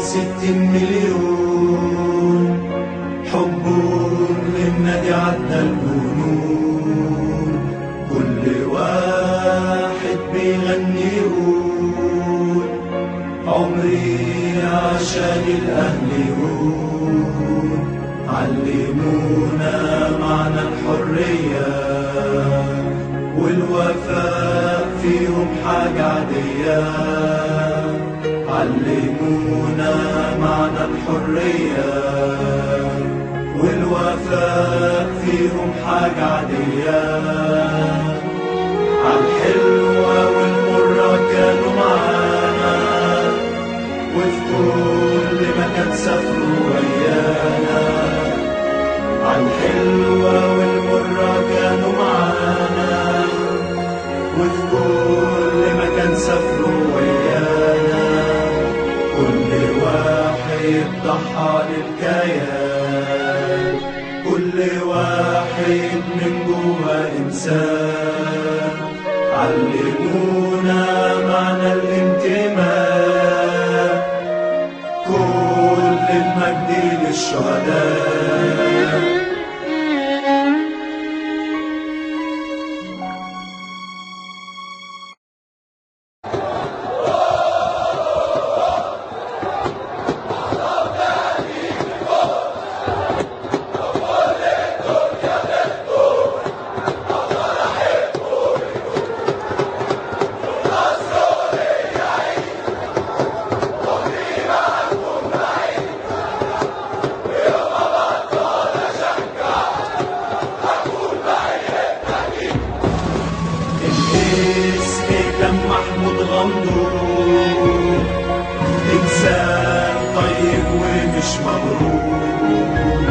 ستين مليون حبهم للنادي عدى الجنون كل واحد بيغني يقول عمري عشان الأهل يقول علمونا معنى الحرية والوفاء فيهم حاجة عادية علمونا معنى الحرية والوفاء فيهم حاجة عادية عالحلوة والمرة كانوا معانا وفي كل مكان سافروا ويانا عالحلوة والمرة كانوا معانا وفي كل مكان سافروا ويانا كل واحد ضحى للكيان كل واحد من جوا إنسان علمونا معنى الانتماء كل المجد للشهداء الاسم كان محمود غندور إنسان طيب ومش مغرور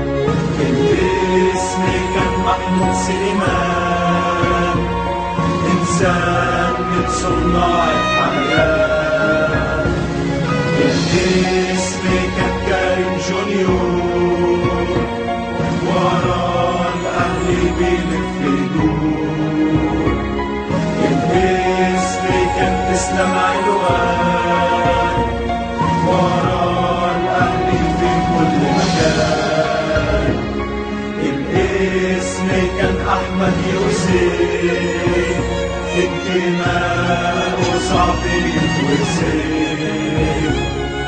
الاسم كان محمود سليمان إنسان من صناع الحياة الاسم كان كريم جونيور ورا الأهل بيلف يدور الاسم كان تسلم علوان ورا الأهل في كل مكان الاسم كان أحمد يوسف انتماء وصعب يتوسف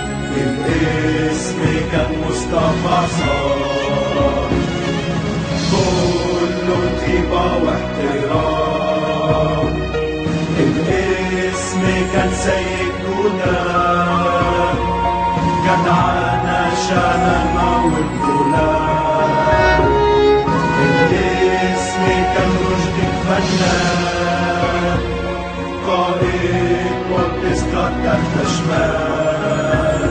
الاسم كان مصطفى صار كله طيبة واحترام الاسم كان سيد جودة جدعانة شهامة والغلام الاسم كان رشدي الفنان قائد وبتسقط تحت شمال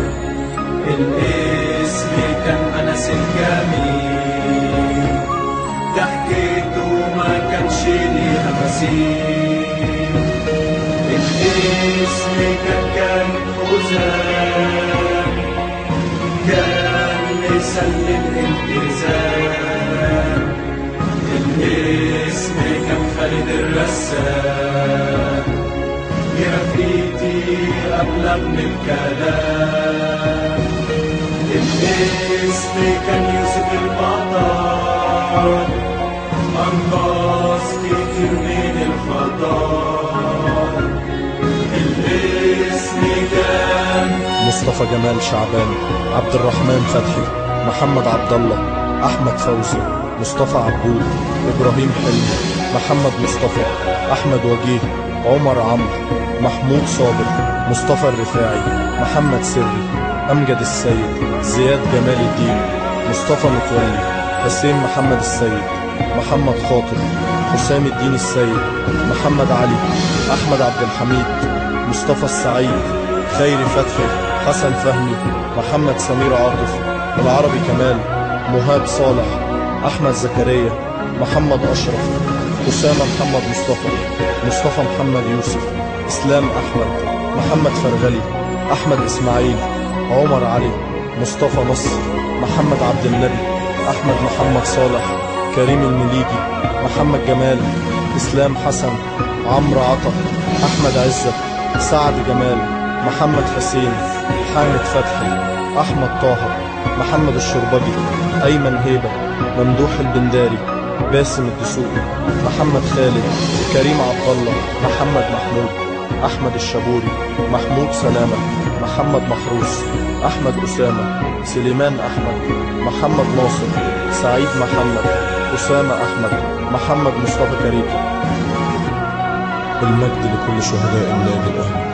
الاسم كان أنس الجميل ضحكته ما كانش ليها مثيل الاسم كان كان حزام كان مثل الالتزام الاسم كان خالد الرسام جرافيتي أغلى من الكلام الاسم كان يوسف البطل أنقذ كتير من الخطر الاسم كان مصطفى جمال شعبان عبد الرحمن فتحي محمد عبد الله احمد فوزي مصطفى عبود ابراهيم حلمي محمد مصطفى احمد وجيه عمر عمرو محمود صابر مصطفى الرفاعي محمد سري امجد السيد زياد جمال الدين مصطفى متولي حسين محمد السيد محمد خاطر حسام الدين السيد محمد علي احمد عبد الحميد مصطفى السعيد خيري فتحي حسن فهمي محمد سمير عاطف العربي كمال مهاب صالح احمد زكريا محمد اشرف اسامه محمد مصطفى مصطفى محمد يوسف اسلام احمد محمد فرغلي احمد اسماعيل عمر علي مصطفى نصر محمد عبد النبي احمد محمد صالح كريم المليجي محمد جمال اسلام حسن عمرو عطا احمد عزت سعد جمال محمد حسين حامد فتحي أحمد طه محمد الشربجي أيمن هيبة ممدوح البنداري باسم الدسوقي محمد خالد كريم عبد الله محمد محمود أحمد الشابوري محمود سلامة محمد محروس أحمد أسامة سليمان أحمد محمد ناصر سعيد محمد أسامة أحمد محمد مصطفى كريكي المجد لكل شهداء النادي الأهلي